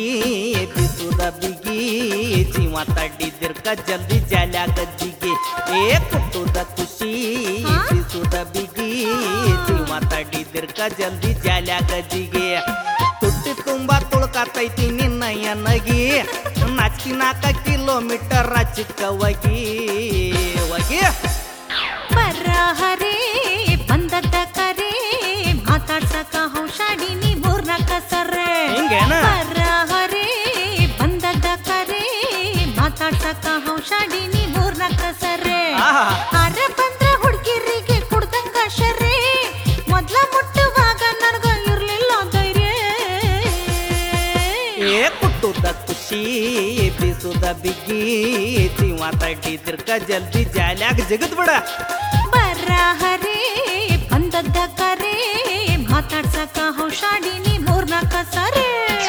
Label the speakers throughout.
Speaker 1: ಬಿಸುದ ಬಿಗಿ ಜೀವ ತಡ್ಡಿದಿರ್ಕ ಜಲ್ದಿ ಜಾಲ್ಯ ಗಜ್ಜಿಗೆ ಏ ಕುಟ್ಟುದ ಖುಷಿ
Speaker 2: ಹಾ?
Speaker 1: ಬಿಸುದ ಬಿಗಿ ಜೀವ ತಡ್ಡಿದಿರ್ಕ ಜಲ್ದಿ ಜಾಲ್ಯ ಗಜ್ಜಿಗೆ ತುಟ್ಟಿ ತುಂಬಾ ತುಳ್ಕಾತೈತಿ ನಿನ್ನ ಎನ್ನಗಿ ನಾಚಿಕೆ ನಾಲ್ಕ ಕಿಲೋಮೀಟರ್ ಚಿಕ್ಕವಗಿ ವಗಿ
Speaker 2: ಬರಹರೇ ಬಂದದ್ದ ಕರೆ ಮಾತಾಡ್ಸಕ ಹೌಷಾಡಿನಿ ಮೂರ್ನಾಕ ಸರ್ರೆ
Speaker 1: ಹಿಂಗೇನ?
Speaker 2: ಬರಹರೇ ಬಂದದ್ದ ಕರೆ ಮಾತಾಡ್ಸಕ ಹೌಷಾಡಿನಿ ಮೂರ್ನಾಕ ಸರ್ರೆ
Speaker 1: ಆಹಾ.
Speaker 2: ಅರೆ ಬಂದ್ರ ಹುಡ್ಗಿರಿಗೆ ಕುಡ್ದಂಗ ಶರ್ರೆ ಮೊದ್ಲ ಮುಟ್ಟುವಾಗ ನನಗ ಇರ್ಲಿಲ್ಲ ಧೈರ್ಯ
Speaker 1: ಏ ಕುಟ್ಟುದ ಖುಷಿ ಬಿಸುದ ಬಿಗಿ ಜೀವ ತಡ್ಡಿದಿರ್ಕ ಜಲ್ದಿ ಜಾಲ್ಯಾಗ ಜಗದ್ ಬಿಡ
Speaker 2: ಬರಹರೇ ಬಂದದ್ದ ಕರೆ ಮಾತಾಡ್ಸಕ ಹೌಷಾಡಿನಿ ಮೂರ್ನಾಕ ಸರೆ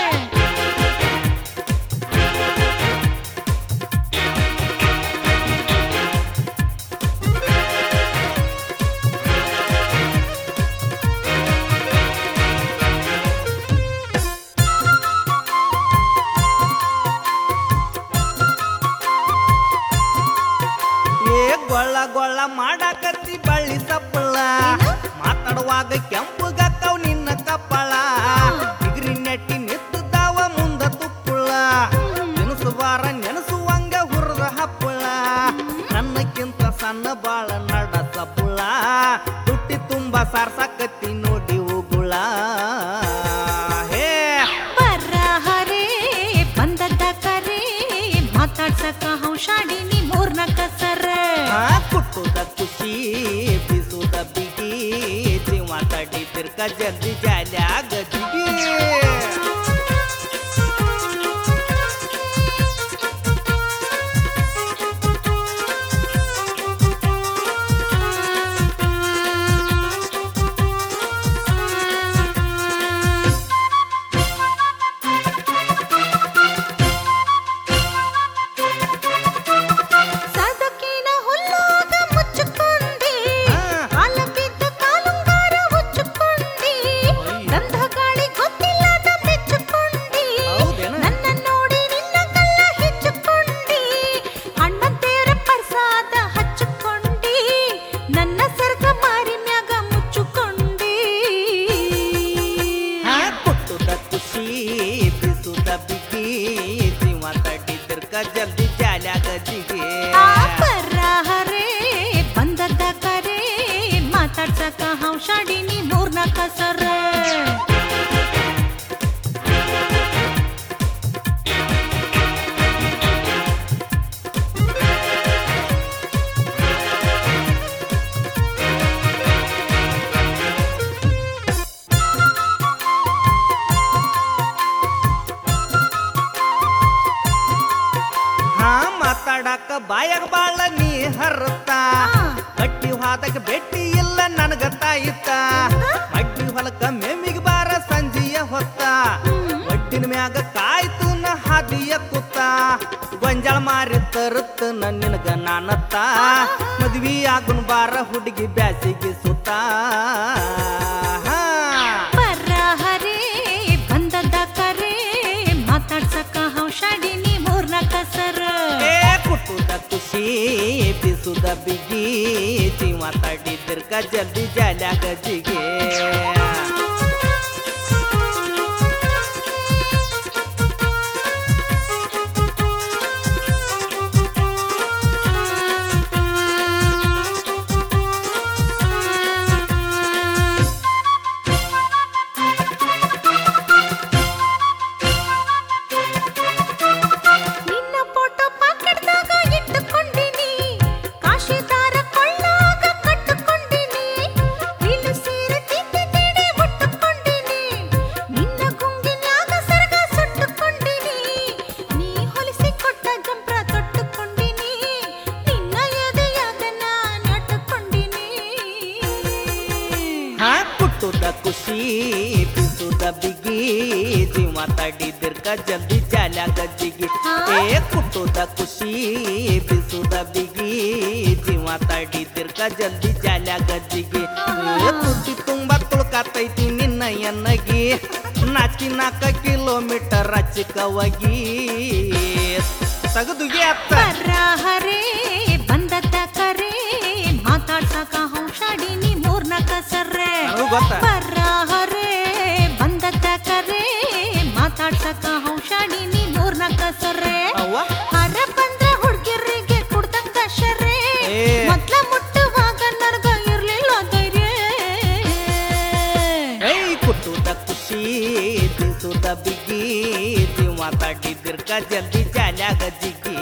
Speaker 1: ಏ ಗೊಳ್ಳ ಗೊಳ್ಳ ಮಾಡಾಕತ್ತಿ ಬಳ್ಳಿ ಸಪ್ಪಳ ಮಾತಾಡುವಾಗ ಕೆಂಪುಗಕ್ಕವ್ ನಿನ್ನ ಕಪ್ಪಳ ಡಿಗ್ರಿ ನೆಟ್ಟಿ ನಿತ್ತದಾವ ಮುಂದ ತುಪ್ಪುಳ ನೆನಸುವಾರ ನೆನಸುವಂಗ ಹುರದ ಹಪ್ಪಳ ನನ್ನಕ್ಕಿಂತ ಸಣ್ಣ ಬಾಳ ನಡ ಸಪ್ಪುಳ ತುಟ್ಟಿ ತುಂಬಾ ಸಾರ್ಸಾಕತ್ತಿ ನೋಡಿ ಉಗುಳ ಹೇ
Speaker 2: ಬರಹರೇ ಬಂದದ್ದ ಕರೆ ಮಾತಾಡ್ಸಕ ಹೌಷಾಡಿನಿ ಮೂರ್ನಾಕ ಸರೆ
Speaker 1: ಆ ಕುಟ್ಟುದ ಖುಷಿ ಬಿಸುದ ಬಿಗಿ ಜೀವ ತಡಿತಿರ್ಕ ಜಲ್ದಿ ಜಾಲ್ಯಾಗ ಜಿಗಿ
Speaker 2: ಸದಕಿನ ಹುಲ್ಲಾಗ ಮುಚ್ಚುಕೊಂಡಿ
Speaker 1: ಆ.
Speaker 2: ಹಾಲ ಬಿದ್ದ ಕಾಲುಂಗಾರ ಹುಚ್ಚುಕೊಂಡಿ ಗಂಧ ಗಾಳಿ ಗೊತ್ತಿಲ್ಲದ ಮೆಚ್ಚುಕೊಂಡಿ
Speaker 1: ಹೌದೇನ?
Speaker 2: ನನ್ನ ನೋಡಿ ನಿನ್ನ ಕಲ್ಲ ಹೆಚ್ಚುಕೊಂಡಿ ಅಣ್ಣಂತೇರ ಪ್ರಸಾದ ಹಚ್ಚುಕೊಂಡಿ ನನ್ನ ಸರ್ಗ ಮಾರಿ ಮ್ಯಾಗ ಮುಚ್ಚುಕೊಂಡಿ
Speaker 1: ಆ ಕುಟ್ಟುದ ಖುಷಿ ಬಿಸುದ ಬಿಗಿ ಜೀವ ತಡಿತಿರ್ಕ ಜಲ್ದಿ ಜಾಲ್ಯಾಗ ಜಿಗಿ
Speaker 2: ಆ ಬರಹರೇ ಬಂದದ್ದ ಕರೆ ಮಾತಾಡ್ಸಕ ಹಂಸಾಡಿನಿ ಮೂರ್ನಾಕ ಸರೆ
Speaker 1: ಹಾ ಮಾತಾಡಕ ಬಾಯಾಗ ಬಾಳ ನೀ ಹರತ್ತ
Speaker 2: ಹಾ.
Speaker 1: ಕಟ್ಟಿ ಹಾದಕ ಬೆಟ್ಟಿ ಇಲ್ಲ ನನಗ ತಾಯಿತ್ತ ಮಡ್ಡಿ ಹೊಲಕ್ಕ ಮೆಮ್ಮಿಗೆ ಬಾರ ಸಂಜಿಯ ಹೊತ್ತ ಒಡ್ಡಿನ ಮ್ಯಾಗ ಕಾಯ್ತು ನ ಹಾದಿಯ ಕುತ್ತ ಗೊಂಜಾಳ ಮಾರಿ ತರುತ್ತ ನಿನಗ ನಾನತ್ತ ಮದ್ವಿ ಆಗುನ್ ಬಾರ ಹುಡುಗಿ ಬ್ಯಾಸಿಗೆ ಸುತ್ತ ಹಾ.
Speaker 2: ಬರಹರೇ ಬಂದದ್ದ ಕರೆ ಮಾತಾಡ್ಸಕ ಹಂಸಾಡಿನಿ ಮೂರ್ನಾಕ ಸರೆ
Speaker 1: ಏ ಕುಟ್ಟುದ ಖುಷಿ ಬಿಸುದ ಬಿಗಿ ಜೀವ ತಡಿದಿರ್ಕ ಜಲ್ದಿ ಜಾಲ್ಯಾಗ ಜಿಗೆ
Speaker 2: ನಿನ್ನ ಫೋಟೋ ಪಾಕೆಟ್ದಾಗ ಇಟ್ಟುಕೊಂಡಿನಿ ಕಾಶಿದಾರ ಕೊಳ್ಳಾಗ ಕಟ್ಟುಕೊಂಡಿನಿ ನೀನು ಸೀರೆ ತಿಂಡಿ ತಿಂಡಿ ಉಟ್ಟುಕೊಂಡಿನಿ ನಿನ್ನ ಗುಂಗಿನ್ಯಾಗ ಸರಗ ಸುಟ್ಟುಕೊಂಡಿನಿ ನೀ ಹೊಲಿಸಿ ಕೊಟ್ಟ ಜಂಪ್ರ ತೊಟ್ಟುಕೊಂಡಿನಿ ನಿನ್ನ ಎದೆಯಾಗ ನಾನು ಅಟ್ಟುಕೊಂಡಿನಿ
Speaker 1: ಹಾ ಕುಟ್ಟುದ ಖುಷಿ ಬಿಸುದ ಬಿಗಿ ಜೀವ ತಡಿದಿರ್ಕ ಜಲ್ದಿ ಜಾಲ್ಯಾಗ ಜಿಗಿ ಏ ಕುಟ್ಟುದ ಖುಷಿ ಬಿಸುದ ಬಿಗಿ ಜೀವ ತಡಿದಿರ್ಕ ಜಲ್ದಿ ಜಾಲ್ಯಾಗ ಜಿಗಿ ಏ ತುಟ್ಟಿ ತುಂಬಾ ತುಳ್ಕಾತೈತಿ ನಿನ್ನ ನಿನ್ನ ಎನ್ನಗಿ ನಾಚಿ ನಾಲ್ಕ ಕಿಲೋಮೀಟರ್ ಚಿಕ್ಕವಾಗಿ ತಗದುಗೆ ಅತ್ತ
Speaker 2: ಹರೇ ಬಂದದ್ದ ಕರೆ ಮಾತಾಡ್ಸಕ ಹೌಷಾಡಿನಿ ಮೂರ್ನಾಕ ಸರ್ರೆ
Speaker 1: ನನಗೂ ಗೊತ್ತ.
Speaker 2: ಹರೇ ಬಂದದ್ದ ಕರೆ ಮಾತಾಡ್ಸಕ ಹೌಷಾಡಿನಿ ಮೂರ್ನಾಕ ಸರ್ರೆ
Speaker 1: ಅವ್ವ
Speaker 2: ಹರ ಬಂದ್ರ ಹುಡ್ಗಿರಿಗೆ ಕುಡ್ದಂಗ ಶರ್ರೆ
Speaker 1: ಏ.
Speaker 2: ಮೊದ್ಲ ಮುಟ್ಟುವಾಗ ನನಗ ಇರ್ಲಿಲ್ಲ ಧೈರ್ಯ
Speaker 1: ಏಯ್ ಕುಟ್ಟುದ ಖುಷಿ ದಿಸುದ ಬಿಗಿ ಜೀವ ಮಾತಾಡಿದಿರ್ಕ ಜಲ್ದಿ ಜಾಲ್ಯಾಗ ಜಿಗಿ